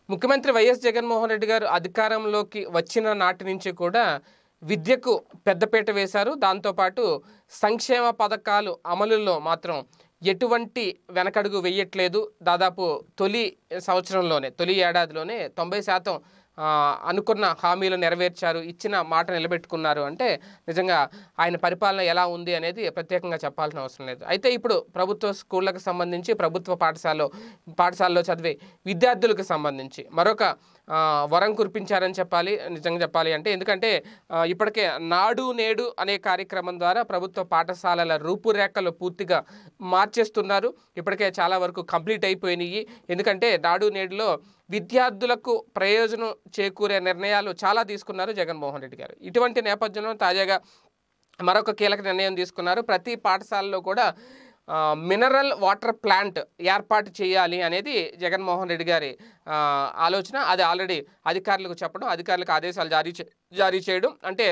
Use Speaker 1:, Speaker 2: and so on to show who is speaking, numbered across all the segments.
Speaker 1: ముఖ్యమంత్రి వైఎస్ జగన్మోహన్ రెడ్డి గారు అధికారంలోకి వచ్చిన నాటి నుంచి కూడా విద్యకు పెద్దపీట వేశారు దాంతోపాటు సంక్షేమ పథకాలు అమలులో మాత్రం ఎటువంటి వెనకడుగు వేయట్లేదు దాదాపు తొలి సంవత్సరంలోనే తొలి ఏడాదిలోనే తొంభై శాతం ఆ, అనుకున్న హామీలు నెరవేర్చారు ఇచ్చిన మాట నిలబెట్టుకున్నారు అంటే నిజంగా ఆయన పరిపాలన ఎలా ఉంది అనేది ప్రత్యేకంగా చెప్పాల్సిన అవసరం లేదు అయితే ఇప్పుడు ప్రభుత్వ స్కూళ్ళకు సంబంధించి ప్రభుత్వ పాఠశాలలో పాఠశాలలో చదివే విద్యార్థులకు సంబంధించి మరొక ఆ, వరం కురిపించారని చెప్పాలి నిజంగా చెప్పాలి అంటే ఎందుకంటే ఆ, ఇప్పటికే నాడు నేడు అనే కార్యక్రమం ద్వారా ప్రభుత్వ పాఠశాలల రూపురేఖలు పూర్తిగా మార్చేస్తున్నారు ఇప్పటికే చాలా వరకు కంప్లీట్ అయిపోయినాయి ఎందుకంటే నాడు నేడులో విద్యార్థులకు ప్రయోజనం చేకూరే నిర్ణయాలు చాలా తీసుకున్నారు జగన్మోహన్ రెడ్డి గారు ఇటువంటి నేపథ్యంలో తాజాగా మరొక కీలక నిర్ణయం తీసుకున్నారు ప్రతి పాఠశాలలో కూడా ఆ, మినరల్ వాటర్ ప్లాంట్ ఏర్పాటు చేయాలి అనేది జగన్మోహన్ రెడ్డి గారి ఆ, ఆలోచన అది ఆల్రెడీ అధికారులకు చెప్పడం అధికారులకు ఆదేశాలు జారీ చే- జారీ చేయడం అంటే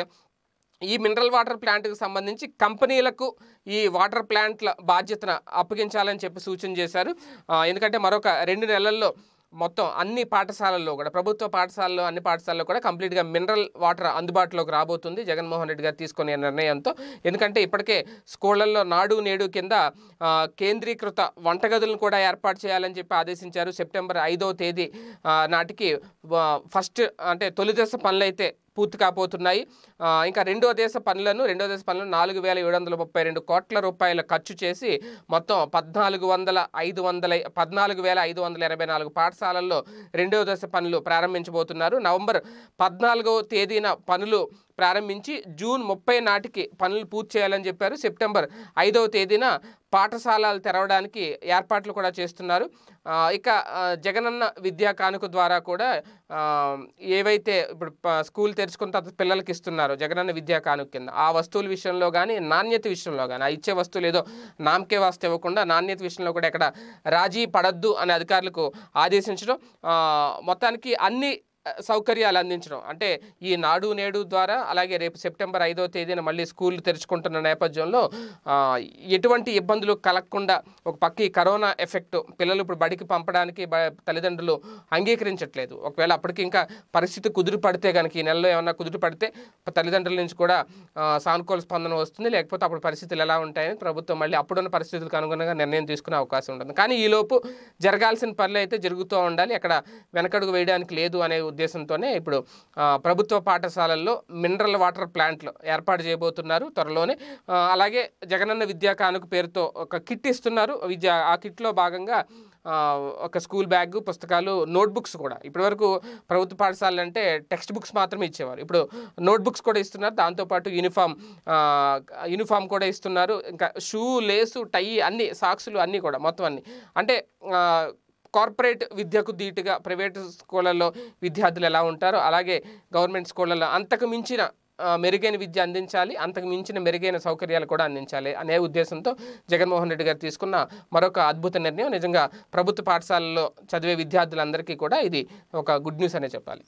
Speaker 1: ఈ మినరల్ వాటర్ ప్లాంట్కి సంబంధించి కంపెనీలకు ఈ వాటర్ ప్లాంట్ల బాధ్యతను అప్పగించాలని చెప్పి సూచన చేశారు ఆ, ఎందుకంటే మరొక రెండు నెలల్లో మొత్తం అన్ని పాఠశాలల్లో కూడా ప్రభుత్వ పాఠశాలలో అన్ని పాఠశాలలో కూడా కంప్లీట్గా మినరల్ వాటర్ అందుబాటులోకి రాబోతుంది జగన్మోహన్ రెడ్డి గారు తీసుకునే నిర్ణయంతో ఎందుకంటే ఇప్పటికే స్కూళ్ళల్లో నాడు నేడు కింద ఆ, కేంద్రీకృత వంటగదులను కూడా ఏర్పాటు చేయాలని చెప్పి ఆదేశించారు సెప్టెంబర్ ఐదవ తేదీ ఆ, నాటికి ఆ, ఫస్ట్ అంటే తొలి దశ పనులు అయితే పూర్తి కాబోతున్నాయి ఆ, ఇంకా రెండో దేశ పనులను రెండో దేశ పనులను నాలుగు వేల ఏడు వందల ముప్పై రెండు కోట్ల రూపాయల ఖర్చు చేసి మొత్తం పద్నాలుగు వందల ఐదు వందల పద్నాలుగు వేల ఐదు వందల ఎనభై నాలుగు పాఠశాలల్లో రెండో దశ పనులు ప్రారంభించబోతున్నారు నవంబర్ పద్నాలుగవ తేదీన పనులు ప్రారంభించి జూన్ ముప్పై నాటికి పనులు పూర్తి చేయాలని చెప్పారు సెప్టెంబర్ ఐదవ తేదీన పాఠశాలలు తెరవడానికి ఏర్పాట్లు కూడా చేస్తున్నారు ఆ, ఇక ఆ, జగనన్న విద్యా కానుక ద్వారా కూడా ఆ, ఏవైతే ఇప్పుడు ప- స్కూల్ తెరుచుకున్న తర్వాత పిల్లలకి ఇస్తున్నారో జగనన్న విద్యా కానుక కింద ఆ వస్తువుల విషయంలో కానీ నాణ్యత విషయంలో కానీ ఆ ఇచ్చే వస్తువులు ఏదో నామకే వాస్తు ఇవ్వకుండా నాణ్యత విషయంలో కూడా ఎక్కడ రాజీ పడద్దు అనే అధికారులకు ఆదేశించడం ఆ, మొత్తానికి అన్ని ఆ, సౌకర్యాలు అందించడం అంటే ఈ నాడు నేడు ద్వారా అలాగే రేపు సెప్టెంబర్ ఐదో తేదీన మళ్ళీ స్కూల్ తెరుచుకుంటున్న నేపథ్యంలో ఆ, ఎటువంటి ఇబ్బందులు కలగకుండా ఒక పక్క ఈ కరోనా ఎఫెక్ట్ పిల్లలు ఇప్పుడు బడికి పంపడానికి బ- తల్లిదండ్రులు అంగీకరించట్లేదు ఒకవేళ అప్పటికి ఇంకా పరిస్థితి కుదురు పడితే కనుక ఈ నెలలో ఏమన్నా కుదురు పడితే తల్లిదండ్రుల నుంచి కూడా ఆ, సానుకూల స్పందన వస్తుంది లేకపోతే అప్పుడు పరిస్థితులు ఎలా ఉంటాయని ప్రభుత్వం మళ్ళీ అప్పుడున్న పరిస్థితులకు అనుగుణంగా నిర్ణయం తీసుకునే అవకాశం ఉంటుంది కానీ ఈలోపు జరగాల్సిన పనులు అయితే జరుగుతూ ఉండాలి అక్కడ వెనకడుగు వేయడానికి లేదు అనే ఉద్దేశంతోనే ఇప్పుడు ఆ, ప్రభుత్వ పాఠశాలల్లో మినరల్ వాటర్ ప్లాంట్లు ఏర్పాటు చేయబోతున్నారు త్వరలోనే ఆ, అలాగే జగనన్న విద్యా కానుక పేరుతో ఒక కిట్ ఇస్తున్నారు విద్య ఆ కిట్లో భాగంగా ఆ, ఒక స్కూల్ బ్యాగ్ పుస్తకాలు నోట్బుక్స్ కూడా ఇప్పటివరకు ప్రభుత్వ పాఠశాలలు అంటే టెక్స్ట్ బుక్స్ మాత్రమే ఇచ్చేవారు ఇప్పుడు నోట్బుక్స్ కూడా ఇస్తున్నారు దాంతోపాటు యూనిఫామ్ ఆ, యూనిఫామ్ కూడా ఇస్తున్నారు ఇంకా షూ లేసు టై అన్ని సాక్సులు అన్నీ కూడా మొత్తం అన్ని అంటే ఆ, కార్పొరేట్ విద్యకు ధీటుగా ప్రైవేట్ స్కూళ్ళల్లో విద్యార్థులు ఎలా ఉంటారో అలాగే గవర్నమెంట్ స్కూళ్ళల్లో అంతకు మించిన ఆ, మెరుగైన విద్య అందించాలి అంతకు మించిన మెరుగైన సౌకర్యాలు కూడా అందించాలి అనే ఉద్దేశంతో జగన్మోహన్ రెడ్డి గారు తీసుకున్న మరొక అద్భుత నిర్ణయం నిజంగా ప్రభుత్వ పాఠశాలల్లో చదివే విద్యార్థులందరికీ కూడా ఇది ఒక గుడ్ న్యూస్ అనే చెప్పాలి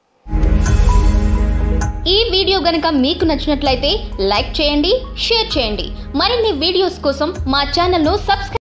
Speaker 2: ఈ వీడియో గనక మీకు నచ్చినట్లయితే లైక్ చేయండి షేర్ చేయండి మరిన్ని వీడియోస్ కోసం మా ఛానల్ను సబ్స్క్రైబ్